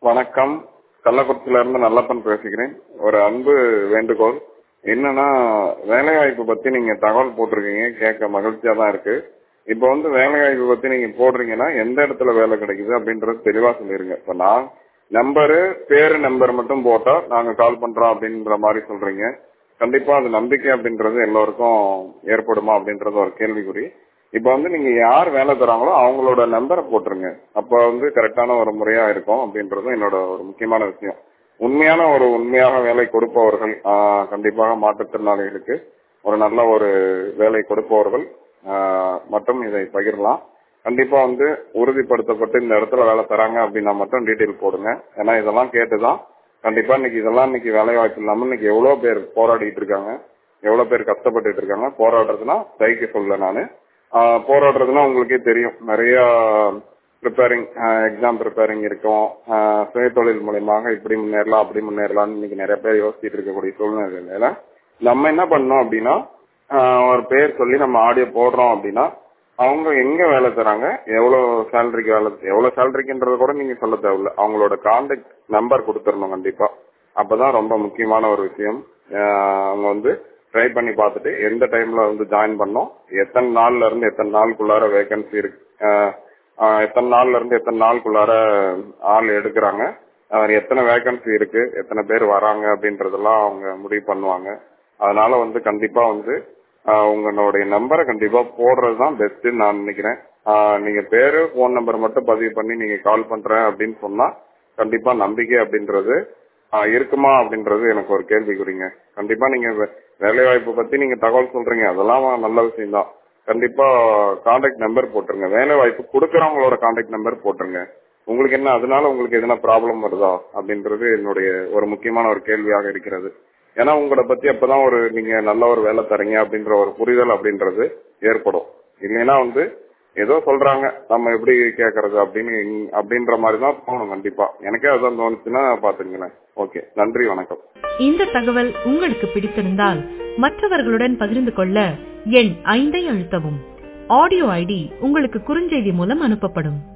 வணக்கம் கள்ளக்குறிச்சியில இருந்து நல்லப்பன் பேசுகிறேன் ஒரு அன்பு வேண்டுகோள் என்னன்னா வேலைவாய்ப்பு பத்தி நீங்க தகவல் போட்டிருக்கீங்க கேட்க மகிழ்ச்சியா தான் இருக்கு இப்போ வந்து வேலைவாய்ப்பு பத்தி நீங்க போடுறீங்கன்னா எந்த இடத்துல வேலை கிடைக்குது அப்படின்றது தெளிவா சொல்லிருங்க இப்ப நான் நம்பரு பேரு நம்பர் மட்டும் போட்டா நாங்க கால் பண்றோம் அப்படின்ற மாதிரி சொல்றீங்க கண்டிப்பா அது நம்பிக்கை அப்படின்றது எல்லோருக்கும் ஏற்படுமா அப்படின்றது ஒரு கேள்விக்குறி இப்ப வந்து நீங்க யார் வேலை தராங்களோ அவங்களோட நம்பரை போட்டுருங்க அப்ப வந்து கரெக்டான ஒரு முறையா இருக்கும் அப்படின்றதும் என்னோட ஒரு முக்கியமான விஷயம் உண்மையான ஒரு உண்மையாக வேலை கொடுப்பவர்கள் ஆஹ், கண்டிப்பாக மாற்றுத்திறனாளிகளுக்கு ஒரு நல்ல ஒரு வேலை கொடுப்பவர்கள் ஆஹ், மற்றும் இதை பகிரலாம் கண்டிப்பா வந்து உறுதிப்படுத்தப்பட்டு இந்த இடத்துல வேலை தராங்க அப்படின்னா மட்டும் டீட்டெயில் போடுங்க ஏன்னா இதெல்லாம் கேட்டுதான் கண்டிப்பா இன்னைக்கு இதெல்லாம் இன்னைக்கு வேலை வாய்ப்பு இல்லாம இன்னைக்கு எவ்வளவு பேர் போராடிட்டு இருக்காங்க எவ்வளவு பேர் கஷ்டப்பட்டுட்டு இருக்காங்க போராடுறதுன்னா சைக்கு சொல்ல நானு ஆஹ் போராடுறதுன்னா உங்களுக்கே தெரியும் நிறைய ப்ரிப்பேரிங் எக்ஸாம் ப்ரிப்பேரிங் இருக்கும் ஆஹ் சுயதொழில் மூலியமாக இப்படி முன்னேறலாம் அப்படி முன்னேறலாம்னு இன்னைக்கு நிறைய பேர் யோசிச்சுட்டு இருக்கக்கூடிய சூழ்நிலையில நம்ம என்ன பண்ணோம் அப்படின்னா ஆஹ் ஒரு பேர் சொல்லி நம்ம ஆடியோ போடுறோம் அப்படின்னா அவங்க எங்க வேலை தராங்க எவ்வளவு சேலரிக்கு வேலை எவ்வளவு சேலரிக்குன்றத கூட நீங்க சொல்ல தேவையில்ல அவங்களோட கான்டாக்ட் நம்பர் கொடுத்துடணும் கண்டிப்பா அப்பதான் ரொம்ப முக்கியமான ஒரு விஷயம் ஆஹ் அவங்க வந்து ட்ரை பண்ணி பார்த்துட்டு எந்த டைம்ல வந்து ஜாயின் பண்ணோம் எத்தனை நாள்ல இருந்து எத்தனை நாளுக்குள்ளார வேகன்சி இருக்கு ஆஹ் ஆஹ் எத்தனை நாள்ல இருந்து எத்தனை நாளுக்குள்ளார ஆள் எடுக்கிறாங்க அவர் எத்தனை வேகன்சி இருக்கு எத்தனை பேர் வராங்க அப்படின்றதெல்லாம் அவங்க முடிவு பண்ணுவாங்க அதனால வந்து கண்டிப்பா வந்து ஆஹ் உங்களுடைய நம்பரை கண்டிப்பா போடுறது தான் பெஸ்ட்னு நான் நினைக்கிறேன் ஆஹ் நீங்க பேரு போன் நம்பர் மட்டும் பதிவு பண்ணி நீங்க கால் பண்றேன் அப்படின்னு சொன்னா கண்டிப்பா நம்பிக்கை அப்படின்றது ஆஹ் இருக்குமா அப்படின்றது எனக்கு ஒரு கேள்விக்குறிங்க கண்டிப்பா நீங்க வே- வேலை வாய்ப்பு பத்தி நீங்க தகவல் சொல்றீங்க அதெல்லாம் நல்ல விஷயம் தான் கண்டிப்பா கான்டாக்ட் நம்பர் போட்டுருங்க வேலை வாய்ப்பு கொடுக்கறவங்களோட கான்டாக்ட் நம்பர் போட்டுருங்க உங்களுக்கு என்ன அதனால உங்களுக்கு எதனா ப்ராப்ளம் வருதா அப்படின்றது என்னுடைய ஒரு முக்கியமான ஒரு கேள்வியாக இருக்கிறது ஏன்னா உங்களை பத்தி அப்பதான் ஒரு நீங்க நல்ல ஒரு வேலை தரீங்க அப்படின்ற ஒரு புரிதல் அப்படின்றது ஏற்படும் இல்லைன்னா வந்து ஏதோ சொல்றாங்க நம்ம எப்படி கேக்குறது அப்படின்னு அப்படின்ற மாதிரி தான் தோணும் கண்டிப்பா எனக்கே அதான் தோணுச்சுன்னா பாத்துங்களேன் ஓகே நன்றி வணக்கம் இந்த தகவல் உங்களுக்கு பிடித்திருந்தால் மற்றவர்களுடன் பகிர்ந்து கொள்ள எண் ஐந்தை அழுத்தவும் ஆடியோ ஐடி உங்களுக்கு குறுஞ்செய்தி மூலம் அனுப்பப்படும்